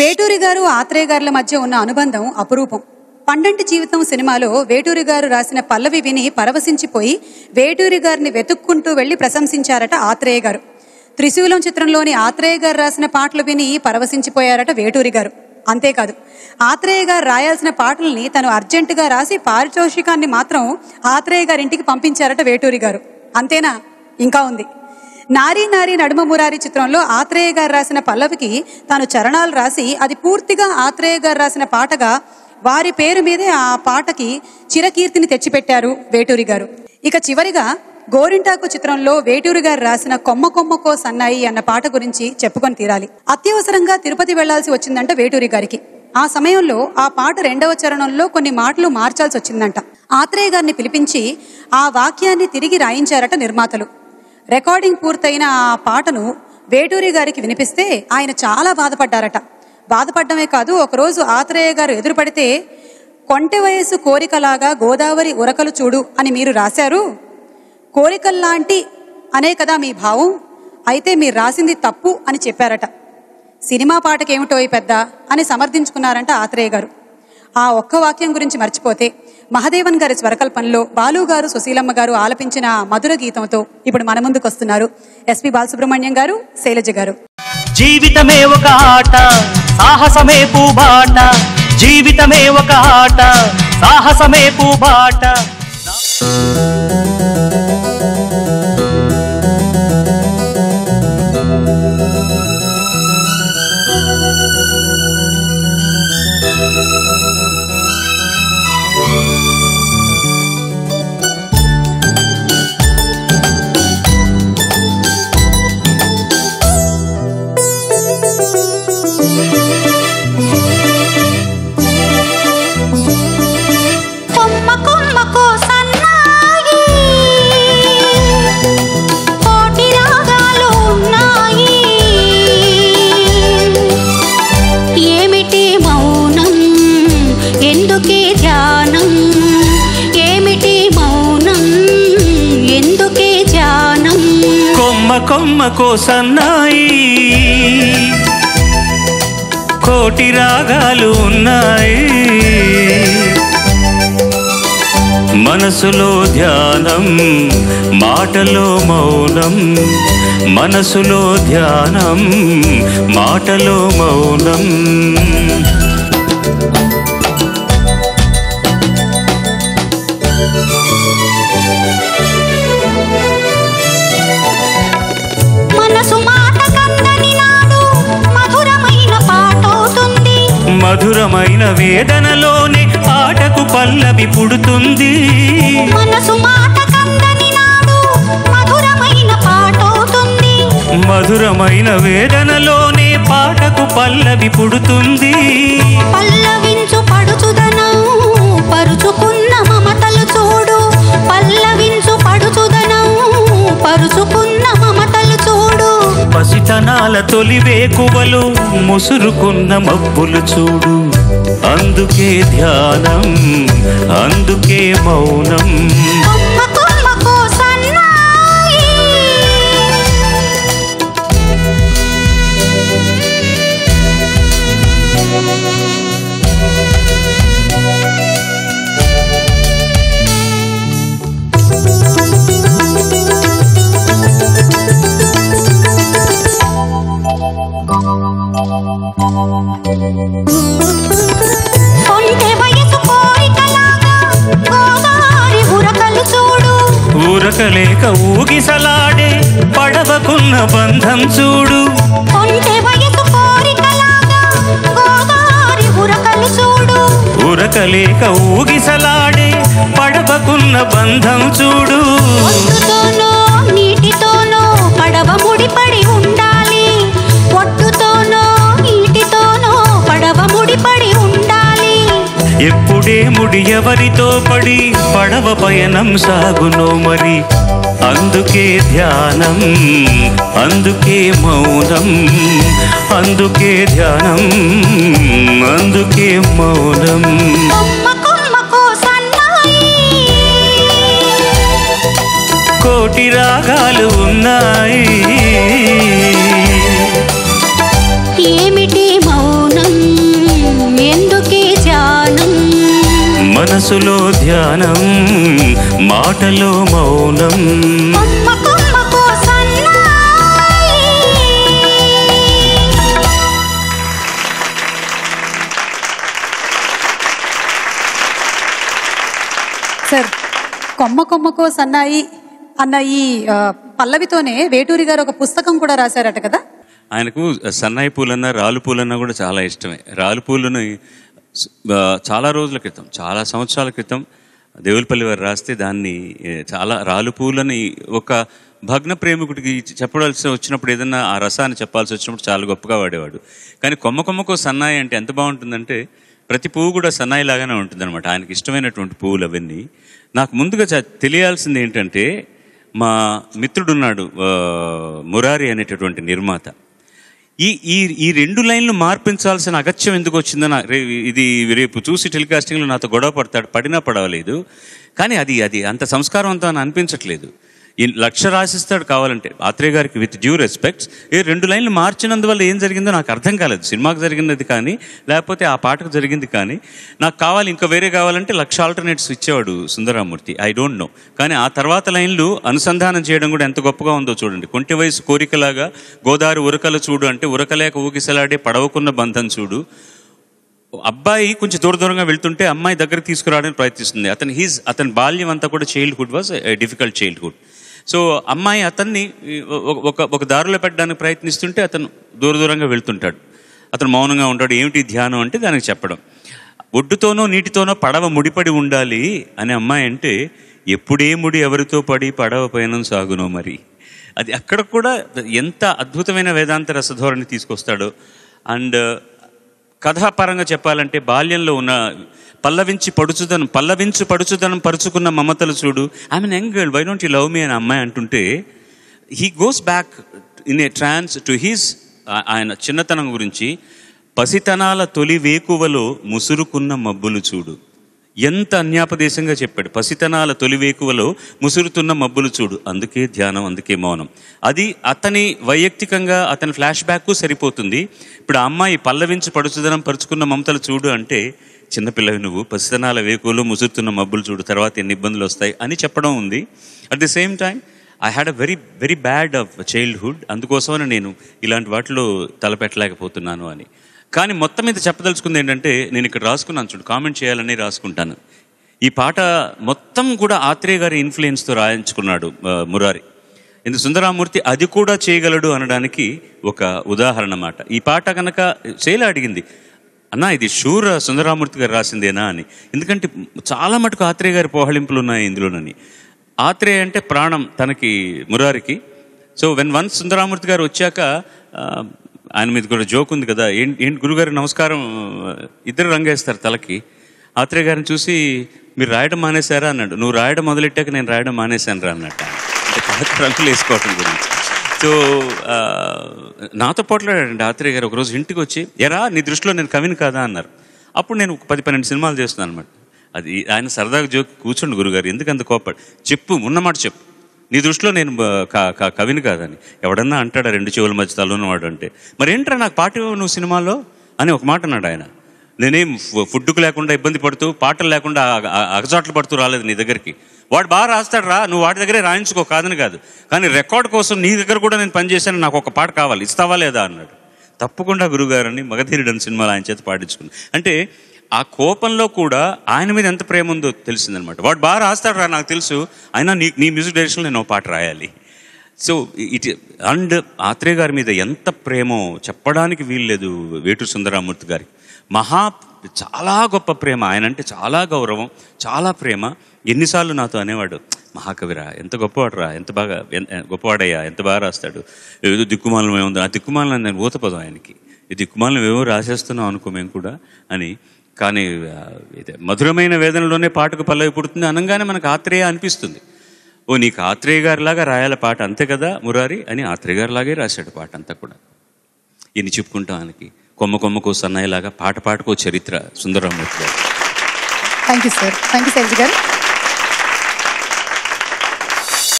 వేటూరి గారు ఆత్రేయ గారుల మధ్య ఉన్న అనుబంధం అపురూపం పండంటి జీవితం సినిమాలో వేటూరి గారు రాసిన పల్లవి విని పరవశించిపోయి వేటూరి గారిని వెతుక్కుంటూ వెళ్లి ప్రశంసించారట ఆత్రేయ గారు త్రిశూలం చిత్రంలోని ఆత్రేయ గారు రాసిన పాటలు విని పరవశించిపోయారట వేటూరి గారు అంతేకాదు ఆత్రేయ గారు రాయాల్సిన పాటల్ని తను అర్జెంటుగా రాసి పారితోషికాన్ని మాత్రం ఆత్రేయ గారి ఇంటికి పంపించారట వేటూరి గారు అంతేనా ఇంకా ఉంది నారీ నారీ నడుమ మురారి చిత్రంలో ఆత్రేయ గారు రాసిన పల్లవికి తాను చరణాలు రాసి అది పూర్తిగా ఆత్రేయ గారు రాసిన పాటగా వారి పేరు మీదే ఆ పాటకి చిరకీర్తిని తెచ్చిపెట్టారు వేటూరి గారు ఇక చివరిగా గోరింటాకు చిత్రంలో వేటూరి గారు రాసిన కొమ్మ కొమ్మకో సన్నాయి అన్న పాట గురించి చెప్పుకొని తీరాలి అత్యవసరంగా తిరుపతి వెళ్లాల్సి వచ్చిందంట వేటూరి గారికి ఆ సమయంలో ఆ పాట రెండవ చరణంలో కొన్ని మాటలు మార్చాల్సి వచ్చిందంట ఆత్రేయ గారిని పిలిపించి ఆ వాక్యాన్ని తిరిగి రాయించారట నిర్మాతలు రికార్డింగ్ పూర్తయిన ఆ పాటను వేటూరి గారికి వినిపిస్తే ఆయన చాలా బాధపడ్డారట బాధపడమే కాదు ఒకరోజు ఆత్రేయ గారు ఎదురుపడితే కొంటె వయసు కోరికలాగా గోదావరి ఉరకలు చూడు అని మీరు రాశారు కోరికల్లాంటి అనే కదా మీ భావం అయితే మీరు రాసింది తప్పు అని చెప్పారట సినిమా పాటకేమిటో ఈ పెద్ద అని సమర్థించుకున్నారంట ఆత్రేయ గారు ఆ ఒక్క వాక్యం గురించి మర్చిపోతే మహదేవన్ గారి స్వరకల్పనలో బాలు గారు సుశీలమ్మ గారు ఆలపించిన ఆ మధుర గీతంతో ఇప్పుడు మన ముందుకు వస్తున్నారు ఎస్పి బాలసుబ్రహ్మణ్యం గారు శైలజ గారు జీవితమే ఒక ఆట సాహసమే పూబాట జీవితమే ఒక ఆట సాహసమే పూబాట కొమ్మ కొమ్మకో సన్నాయి కోటి రాగాలు ఉన్నాయి ఏమిటి మౌనం ఎందుకే ధ్యానం ఏమిటి మౌనం ఎందుకే ధ్యానం కొమ్మ కొమ్మ కోసన్నాయి కోటి రాగాలు ఉన్నాయి మనసులో ధ్యానం మాటలో మౌనం మనసులో ధ్యానం మాటలో మౌనం మనసు మాట కందని నాడు మధురమైన పాటవుతుంది మధురమైన వేదనలోనే ఆటకు పల్లవి పుడుతుంది మనసు మాట కందని నాడు మధురమైన పాటవుతుంది మధురమైన వేదనలోనే పాటకు పల్లవి పుడుతుంది పల్లవించు పడుచుదనం పరుచుకున్న మమతలు చూడు పల్లవించు పడుచుదనం పరుచుకున్న మమతలు చూడు పసితనాల తొలి వేకువలు ముసురుకున్న మబ్బులు చూడు అందుకే ధ్యానం అందుకే మౌనం కొమ్మ కొమ్మకో సన్నాయి కొంటె వయసు కోరికలాగా గోదావరి ఉరకలు చూడు ఊరకలేక ఊగిసలాడే పడవకున్న బంధం చూడు కొంటె వయసు కోరికలాగా గోదావరి ఉరకలు చూడు ఉరకలేక ఊగిసలాడే పడవకున్న బంధం చూడు ఒడ్డుతోనో నీటితోనో పడవ ముడిపడి ఉండాలి ఒడ్డుతోనో నీటితోనో పడవ ముడిపడి ఉండాలి ఎప్పుడే ముడి ఎవరితో పడి పడవ పయనం సాగునో మరి అందుకే ధ్యానం అందుకే మౌనం అందుకే ధ్యానం అందుకే మౌనం కొమ్మ కొమ్మకో సన్నాయి కోటి రాగాలు ఉన్నాయి ఏమిటి మౌనం మనసులో ధ్యానం మాటలో మౌనం కొమ్మ కొమ్మకో సన్నాయి సార్ కొమ్మ కొమ్మకో సన్నాయి అన్న ఈ ఆ, పల్లవితోనే వేటూరి గారు ఒక పుస్తకం కూడా రాశారట కదా ఆయనకు సన్నాయి పూలన్నా రాలు పూలన్నా కూడా చాలా ఇష్టమే రాలు పూలను ఆ, చాలా రోజుల క్రితం చాలా సంవత్సరాల క్రితం దేవులపల్లి వారు రాస్తే దాన్ని ఏ, చాలా రాలు పూలని ఒక భగ్న ప్రేమికుడికి చెప్పవలసి వచ్చినప్పుడు ఏదన్నా ఆ రసాన్ని చెప్పాల్సి వచ్చినప్పుడు చాలా గొప్పగా వాడేవాడు కానీ కొమ్మ కొమ్మకో సన్నాయి అంటే ఎంత బాగుంటుందంటే ప్రతి పువ్వు కూడా సన్నాయి లాగానే ఉంటుంది అనమాట ఆయనకి ఇష్టమైనటువంటి పువ్వులు అవన్నీ నాకు ముందుగా చ- తెలియాల్సింది ఏంటంటే మా మిత్రుడున్నాడు ఆ, మురారి అనేటటువంటి నిర్మాత ఈ ఈ ఈ రెండు లైన్లు మార్పించాల్సిన అగత్యం ఎందుకు వచ్చిందో నా రే- ఇది రేపు చూసి టెలికాస్టింగ్లో నాతో గొడవ పడతాడు పడినా పడవలేదు కానీ అది అది అంత సంస్కారవంతం అని అనిపించట్లేదు ఈ లక్ష రాసిస్తాడు కావాలంటే ఆత్రేయ గారికి విత్ డ్యూ రెస్పెక్ట్స్ ఈ రెండు లైన్లు మార్చినందువల్ల ఏం జరిగిందో నాకు అర్థం కాలేదు సినిమాకి జరిగినది కానీ లేకపోతే ఆ పాటకు జరిగింది కానీ నాకు కావాలి ఇంకా వేరే కావాలంటే లక్ష ఆల్టర్నేట్స్ ఇచ్చేవాడు సుందరామూర్తి ఐ డోంట్ నో కానీ ఆ తర్వాత లైన్లు అనుసంధానం చేయడం కూడా ఎంత గొప్పగా ఉందో చూడండి కొంటి వయసు కోరికలాగా గోదావరి ఉరకలు చూడు అంటే ఉరకలేక ఊగిసలాడే పడవకున్న బంధం చూడు అబ్బాయి కొంచెం దూర దూరంగా వెళ్తుంటే అమ్మాయి దగ్గరికి తీసుకురావడానికి ప్రయత్నిస్తుంది అతని హీజ్ అతని బాల్యం అంతా కూడా childhood was difficult childhood so అమ్మాయి అతన్ని ఒక- ఒక ఒక దారిలో పెట్టడానికి ప్రయత్నిస్తుంటే అతను దూర దూరంగా వెళ్తుంటాడు అతను మౌనంగా ఉంటాడు ఏమిటి ధ్యానం అంటే దానికి చెప్పడం ఒడ్డుతోనో నీటితోనో పడవ ముడిపడి ఉండాలి అనే అమ్మాయి అంటే ఎప్పుడే ముడి ఎవరితో పడి పడవ పయనం సాగునో మరి అది అక్కడ కూడా ఎంత అద్భుతమైన వేదాంత రసధోరణి తీసుకొస్తాడో అండ్ కథాపరంగా చెప్పాలంటే బాల్యంలో ఉన్న పల్లవించి పడుచుదనం పల్లవించు పడుచుదనం పరుచుకున్న మమతలు చూడు I mean young girl why don't you love me అని అమ్మాయి అంటుంటే he goes back in a trance to his ఆయన చిన్నతనం గురించి పసితనాల తొలి వేకువలో ముసురుకున్న మబ్బులు చూడు ఎంత అన్యాపదేశంగా చెప్పాడు పసితనాల తొలివేకువలో ముసురుతున్న మబ్బులు చూడు అందుకే ధ్యానం అందుకే మౌనం అది అతని వైయక్తికంగా అతని ఫ్లాష్ బ్యాక్ సరిపోతుంది ఇప్పుడు ఆ అమ్మాయి పల్లవించి పడుచుదనం పరుచుకున్న మమతలు చూడు అంటే చిన్నపిల్లవి నువ్వు పసితనాల వేకువలో ముసురుతున్న మబ్బులు చూడు తర్వాత ఎన్ని ఇబ్బందులు వస్తాయి అని చెప్పడం ఉంది at the same time I had a very very bad of childhood అందుకోసమని నేను ఇలాంటి వాటిలో తలపెట్టలేకపోతున్నాను అని కానీ మొత్తం మీద చెప్పదలుచుకుంది ఏంటంటే నేను ఇక్కడ రాసుకున్నాను చూడు కామెంట్ చేయాలని రాసుకుంటాను ఈ పాట మొత్తం కూడా ఆత్రేయ గారి ఇన్ఫ్లుయెన్స్తో రాయించుకున్నాడు ఆ, మురారి ఇందు సుందరామూర్తి అది కూడా చేయగలడు అనడానికి ఒక ఉదాహరణ మాట ఈ పాట కనుక శైల అడిగింది అన్నా ఇది షూర్ సుందరామూర్తి గారు రాసిందేనా అని ఎందుకంటే చాలా మటుకు ఆత్రేయ గారి పోహళింపులు ఉన్నాయి ఇందులోనని ఆత్రేయ అంటే ప్రాణం తనకి మురారికి so when once Sundaramurthy garu వచ్చాక ఆ, ఆయన మీద కూడా జోక్ ఉంది కదా ఏంటి ఏంటి గురుగారు నమస్కారం ఇద్దరు రంగేస్తారు తలకి ఆత్రేయ గారిని చూసి మీరు రాయడం మానేశారా అన్నాడు నువ్వు రాయడం మొదలెట్టాక నేను రాయడం మానేశాను రా అన్నట్టు అంటే తలకి రంగులు వేసుకోవటం గురించి సో ఆ, నాతో పోట్లాడండి ఆత్రేయ గారు ఒకరోజు ఇంటికి వచ్చి ఎరా నీ దృష్టిలో నేను కవిని కాదా అన్నారు అప్పుడు నేను ఒక పది పన్నెండు సినిమాలు చేస్తున్నాను అనమాట అది ఆయన సరదాగా జోక్ కూర్చోండి గురుగారు ఎందుకంత కోపడు చెప్పు ఉన్నమాట చెప్పు నీ దృష్టిలో నేను బ- క- క- కవిని కాదని ఎవడన్నా అంటాడా రెండు చెవుల మధ్య తలన్నవాడు అంటే మరి ఏంట్రా నాకు పాట ఇవ్వవు నువ్వు సినిమాలో అని ఒక మాట అన్నాడు ఆయన నేనేం ఫు- ఫుడ్కు లేకుండా ఇబ్బంది పడుతూ పాటలు లేకుండా అగ- అగ- అగచాట్లు పడుతూ రాలేదు నీ దగ్గరికి వాడు బాగా రాస్తాడు రా నువ్వు వాడి దగ్గరే రాయించుకో కాదని కాదు కానీ రికార్డ్ కోసం నీ దగ్గర కూడా నేను పనిచేశాను నాకు ఒక పాట కావాలి ఇస్తావా లేదా అన్నాడు తప్పకుండా గురుగారని మగధీరుడు అని సినిమాలో ఆయన చేత పాడించుకున్నాను అంటే ఆ కోపంలో కూడా ఆయన మీద ఎంత ప్రేమ ఉందో తెలిసిందనమాట వాడు బాగా రాస్తాడు రా నాకు తెలుసు అయినా నీ నీ మ్యూజిక్ డైరెక్షన్లో నేను ఒక పాట రాయాలి సో ఇట్ అండ్ ఆత్రేయ గారి మీద ఎంత ప్రేమో చెప్పడానికి వీల్లేదు వేటు సుందరామూర్తి గారి మహా చాలా గొప్ప ప్రేమ ఆయన అంటే చాలా గౌరవం చాలా ప్రేమ ఎన్నిసార్లు నాతో అనేవాడు మహాకవిరా ఎంత గొప్పవాడురా ఎంత బాగా ఎన్- గొప్పవాడయ్యా ఎంత బాగా రాస్తాడు ఏదో దిక్కుమాలం ఏముందో ఆ దిక్కుమాలం నేను ఊతపదం ఆయనకి ఈ దిక్కుమాలం ఏమో రాసేస్తున్నాం అనుకో మేము కూడా అని కానీ ఆ, ఇదే మధురమైన వేదనలోనే పాటకు పల్లవి పుడుతుంది అనగానే మనకు ఆత్రేయ అనిపిస్తుంది ఓ నీకు ఆత్రేయ గారిలాగా రాయాల పాట అంతే కదా మురారి అని ఆత్రేయ గారిలాగే రాశాడు పాట అంతా కూడా ఇన్ని చెప్పుకుంటాం ఆయనకి కొమ్మ కొమ్మకో సన్నాయిలాగా పాట పాటకో చరిత్ర Sundararamurthy garu thank you sir thank you Shailaja గారు